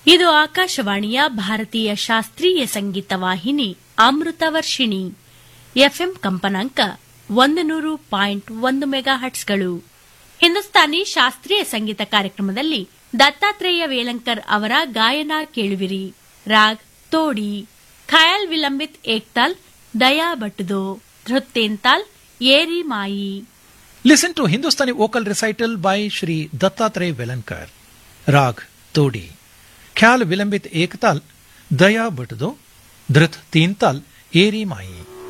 ಇದು ಆಕಾಶವಾಣಿಯ ಭಾರತೀಯ ಶಾಸ್ತ್ರೀಯ ಸಂಗೀತ ವಾಹಿನಿ ಅಮೃತ ವರ್ಷಿಣಿ ಎಫ್ಎಂ ಕಂಪನಾಂಕ ಒಂದು ನೂರು ಪಾಯಿಂಟ್ ಒಂದು ಮೆಗಾ ಹಟ್ಸ್ಗಳು ಹಿಂದೂಸ್ತಾನಿ ಶಾಸ್ತ್ರೀಯ ಸಂಗೀತ ಕಾರ್ಯಕ್ರಮದಲ್ಲಿ ದತ್ತಾತ್ರೇಯ ವೇಲಂಕರ್ ಅವರ ಗಾಯನ ಕೇಳುವಿರಿ ರಾಗ್ ತೋಡಿ ಖಯಾಲ್ ವಿಲಂಬಿತ್ ಏಕ್ತಾಲ್ ದಯಾ ಬಟ್ದೋ ಧೃತ್ತೇಂತಾಲ್ ಏರಿ ಮಾಯಿ Listen to Hindustani vocal recital by Shri Dattatreya Velankar. Rag Todi. Khyal Vilambit Ektal, Daya Butdo, Dhrit Teental, Eri Mai.